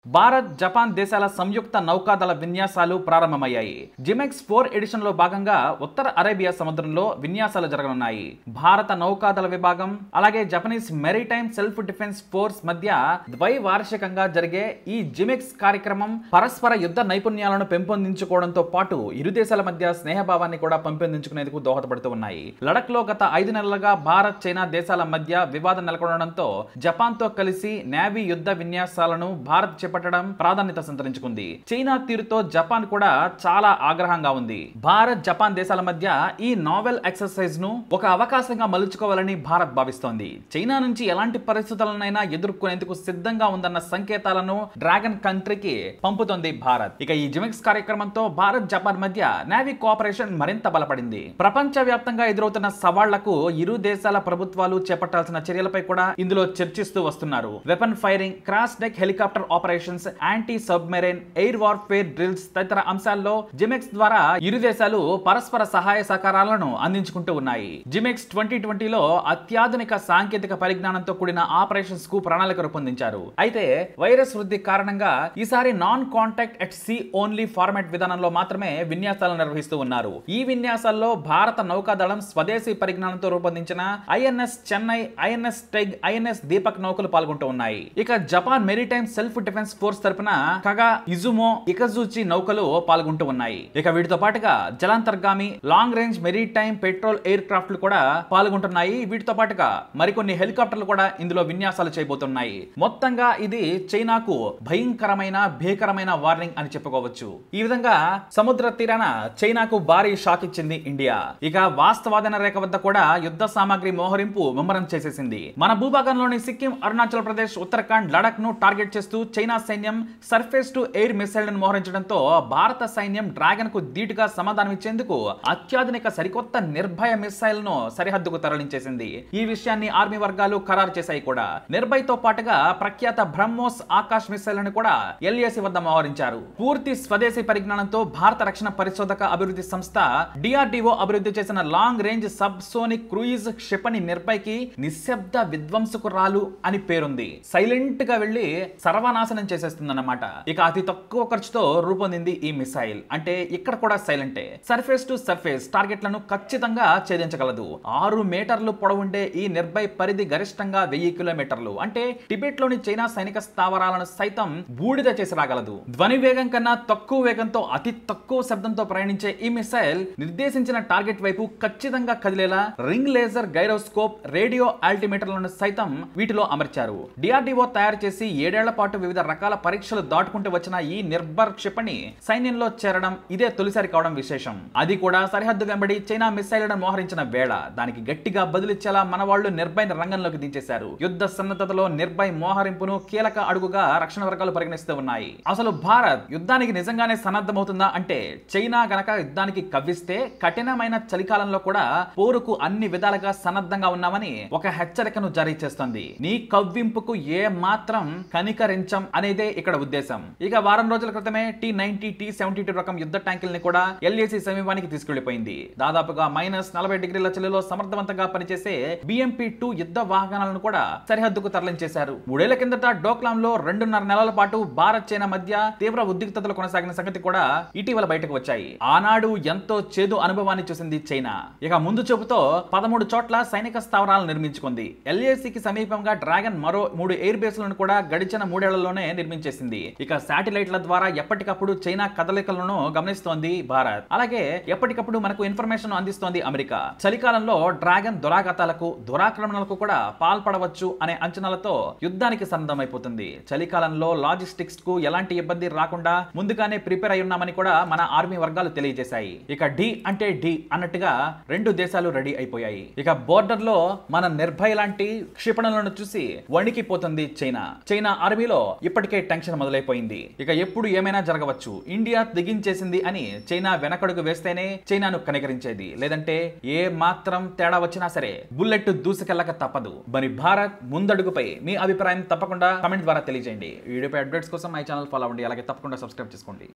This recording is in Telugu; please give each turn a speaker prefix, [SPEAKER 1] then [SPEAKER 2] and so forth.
[SPEAKER 1] భారత్ జపాన్ దేశాల సంయుక్త నౌకాదళ విన్యాసాలు ప్రారంభమయ్యాయి జిమెక్స్ ఫోర్ ఎడిషన్ లో భాగంగా ఉత్తర అరేబియా సముద్రంలో విన్యాసాలు జరగనున్నాయి భారత నౌకాదళ విభాగం అలాగే Japanese maritime self defence force మధ్య ద్వైవార్షికంగా జరిగే ఈ జిమెక్స్ కార్యక్రమం పరస్పర యుద్ధ నైపుణ్యాలను పెంపొందించుకోవడంతో పాటు ఇరు దేశాల మధ్య స్నేహభావాన్ని కూడా పెంపొందించుకునేందుకు దోహదపడుతూ ఉన్నాయి లడక్ లో గత ఐదు నెలలుగా భారత్ చైనా దేశాల మధ్య వివాదం నెలకొనడంతో జపాన్ తో కలిసి నేవీ యుద్ధ విన్యాసాలను భారత్ చేపట్టడం ప్రాధాన్యత సంతరించుకుంది చైనా తీరుతో జపాన్ కూడా చాలా ఆగ్రహంగా ఉంది భారత్ జపాన్ దేశాల మధ్య ఈ నావెల్ ఎక్సర్సైజ్ ను ఒక అవకాశంగా మలుచుకోవాలని భారత్ భావిస్తోంది చైనా నుంచి ఎలాంటి పరిస్థితులనైనా ఎదుర్కొనేందుకు సిద్ధంగా ఉందన్న సంకేతాలను డ్రాగన్ కంట్రీకి పంపుతోంది భారత్ ఇక ఈ జిమిక్స్ కార్యక్రమంతో భారత్ జపాన్ మధ్య నేవీ కోఆపరేషన్ మరింత బలపడింది ప్రపంచ వ్యాప్తంగా ఎదురవుతున్న సవాళ్లకు ఇరు దేశాల ప్రభుత్వాలు చేపట్టాల్సిన చర్యలపై కూడా ఇందులో చర్చిస్తూ వస్తున్నారు weapon firing cross deck helicopter operations anti submarine air warfare drills తదితర అంశాల్లో జిమెక్స్ ద్వారా ఇరు దేశాలు పరస్పర సహాయ సహకారాలను అందించుకుంటూ ఉన్నాయి జిమెక్స్ ట్వంటీ ట్వంటీలో అత్యాధునిక సాంకేతిక పరిజ్ఞానంతో కూడిన ఆపరేషన్స్ కు ప్రణాళిక రూపొందించారు అయితే వైరస్ వృద్ధి కారణంగా ఈసారి non contact at sea only format విధానంలో మాత్రమే విన్యాసాలు నిర్వహిస్తూ ఉన్నారు ఈ విన్యాసాల్లో భారత నౌకాదళం స్వదేశీ పరిజ్ఞానంతో రూపొందించిన INS Chennai INS Teg INS Deepak నౌకలు పాల్గొంటూ ఉన్నాయి ఇక Japan maritime self defence force తరపున కగా ఇజుమో ఇకజూచి నౌకలు పాల్గొంటూ ఉన్నాయి ఇక వీటితో పాటుగా జలాంతర్గామి లాంగ్ రేంజ్ మెరిటైమ్ పెట్రోల్ ఎయిర్ క్రాఫ్ట్లు కూడా పాల్గొంటున్నాయి వీటితో పాటుగా మరికొన్ని హెలికాప్టర్లు కూడా ఇందులో విన్యాసాలు చేయబోతున్నాయి మొత్తంగా ఇది చైనాకు భయంకరమైన భీకరమైన వార్నింగ్ అని చెప్పుకోవచ్చు ఈ విధంగా సముద్ర తీరాన చైనాకు భారీ షాక్ ఇచ్చింది ఇండియా ఇక వాస్తవాదన రేఖ వద్ద కూడా యుద్ధ సామాగ్రి మోహరింపు ముమ్మరం చేసేసింది మన భూభాగంలోని సిక్కిం అరుణాచల్ ప్రదేశ్ ఉత్తరాఖండ్ లడక్ ను టార్గెట్ చేస్తూ చైనా సైన్యం సర్ఫేస్ టు ఎయిర్ మిసైళ్లను మోహరించడంతో భారత సైన్యం డ్రాగన్ కు ధీటుగా సమాధానం ఇచ్చేందుకు అత్యాధునిక సరికొత్త నిర్భయ మిసైల్ ను సరిహద్దుకు తరలించేసింది ఈ విషయాన్ని ఆర్మీ వర్గాలు ఖరారు చేశాయి కూడా నిర్భయ్ తో పాటుగా ప్రఖ్యాత బ్రహ్మోస్ ఆకాశ్ మిసైల్ ను కూడా ఎల్ఏసి వద్ద మోహరించారు పూర్తి స్వదేశీ పరిజ్ఞానంతో భారత రక్షణ పరిశోధక అభివృద్ధి సంస్థ డిఆర్డిఓ అభివృద్ధి చేసిన long range subsonic cruise క్షిపణి నిర్భయ్ కి నిశ్శబ్ద విధ్వంసకురాలు అని పేరుంది సైలెంట్ గా వెళ్లి సర్వనాశనం చేసేస్తుందన్నమాట ఇక అతి తక్కువ ఖర్చుతో రూపొందింది ఈ మిసైల్ అంటే ఇక్కడ కూడా సైలెంటే సర్ఫేస్ టు సర్ఫేస్ టార్గెట్లను ఖచ్చితంగా ఛేదించగలదు ఆరు మీటర్లు పొడవుండే ఈ నిర్భయ్ పరిధి గరిష్టంగా వెయ్యి కిలోమీటర్లు అంటే టిబెట్ లోని చైనా సైనిక స్థావరాలను సైతం బూడిద చేసి రాగలదు ధ్వని వేగం కన్నా తక్కువ వేగంతో అతి తక్కువ శబ్దంతో ప్రయాణించే ఈ మిసైల్ నిర్దేశించిన టార్గెట్ వైపు ఖచ్చితంగా కదిలేలా రింగ్ లేజర్ గైరోస్కోప్ రేడియో ఆల్టిమీటర్లను సైతం వీటిలో అమర్చారు డిఆర్డిఓ తయారు చేసి ఏడేళ్ల పాటు వివిధ రకాల పరీక్షలు దాటుకుంటూ వచ్చిన ఈ నిర్భర్ క్షిపణి సైన్యంలో చేరడం ఇదే తొలిసారి కావడం విశేషం అది కూడా సరిహద్దు వెంబడి చైనా మిసైళ్లను మోహరించిన వేళ దానికి గట్టిగా బదులిచ్చేలా మన వాళ్ళు నిర్భయ్ రంగంలోకి దించేశారు యుద్ధ సన్నద్ధతలో నిర్భయ్ మోహరింపును కీలక అడుగుగా రక్షణ వర్గాలు పరిగణిస్తూ ఉన్నాయి అసలు భారత్ యుద్ధానికి నిజంగానే సన్నద్ధమవుతుందా అంటే చైనా గనక యుద్ధానికి కవ్విస్తే కఠినమైన చలికాలంలో కూడా పోరుకు అన్ని విధాలుగా సన్నద్ధంగా ఉన్నామని ఒక హెచ్చరికను జారీ చేస్తోంది నీ కవ్వింపుకు ఏ మాత్రం కనికరించం అనేదే ఇక్కడ ఉద్దేశం ఇక వారం రోజుల క్రితమే T ninety T seventy two రకం యుద్ధ ట్యాంకుల్ని కూడా ఎల్ఏసి సమీపానికి తీసుకెళ్లిపోయింది దాదాపుగా మైనస్ నలభై డిగ్రీల చలిలో సమర్థవంతంగా పనిచేసే బిఎంపీ టూ యుద్ధ వాహనాలను కూడా సరిహద్దుకు తరలించేశారు మూడేళ్ల కిందట డోక్లాం లో రెండున్నర నెలల పాటు భారత్ చైనా మధ్య తీవ్ర ఉద్రిక్తతలు కొనసాగిన సంగతి కూడా ఇటీవల బయటకు వచ్చాయి ఆనాడు ఎంతో చేదు అనుభవాన్ని చూసింది చైనా ఇక ముందు చూపుతో పదమూడు చోట్ల సైనిక స్థావరాలను నిర్మించుకుంది ఎల్ఏసికి సమీపంగా డ్రాగన్ మరో మూడు ఎయిర్ బేస్లను కూడా గడిచిన మూడేళ్లలోనే నిర్మించేసింది ఇక శాటిలైట్ల ద్వారా ఎప్పటికప్పుడు చైనా కదలికలను గమనిస్తోంది భారత్ అలాగే ఎప్పటికప్పుడు మనకు ఇన్ఫర్మేషన్ అందిస్తోంది అమెరికా చలికాలంలో డ్రాగన్ దురాఘాతాలకు దురాక్రమణలకు కూడా పాల్పడవచ్చు అనే అంచనాలతో యుద్ధానికి సన్నద్ధమైపోతుంది చలికాలంలో లాజిస్టిక్స్ కు ఎలాంటి ఇబ్బంది రాకుండా ముందుగానే ప్రిపేర్ అయి ఉన్నామని కూడా మన ఆర్మీ వర్గాలు తెలియజేశాయి ఇక డి అంటే డి అన్నట్టుగా రెండు దేశాలు రెడీ అయిపోయాయి ఇక బోర్డర్ లో మన నిర్భయ లాంటి క్షిపణులను చూసి వణికిపోతుంది చైనా చైనా ఆర్మీలో ఇప్పటికే టెన్షన్ మొదలైపోయింది ఇక ఎప్పుడు ఏమైనా జరగవచ్చు ఇండియా దిగించేసింది అని చైనా వెనకడుగు వేస్తేనే చైనాను కనికరించేది లేదంటే ఏ మాత్రం తేడా వచ్చినా సరే బుల్లెట్ దూసుకెళ్ళక తప్పదు మరి భారత్ ముందడుగుపై మీ అభిప్రాయం తప్పకుండా కమెంట్ ద్వారా తెలియజేయండి ఈ వీడియోపై అప్డేట్స్ కోసం మై ఛానల్ ఫాలో అవ్వండి అలాగే తప్పకుండా సబ్స్క్రైబ్ చేసుకోండి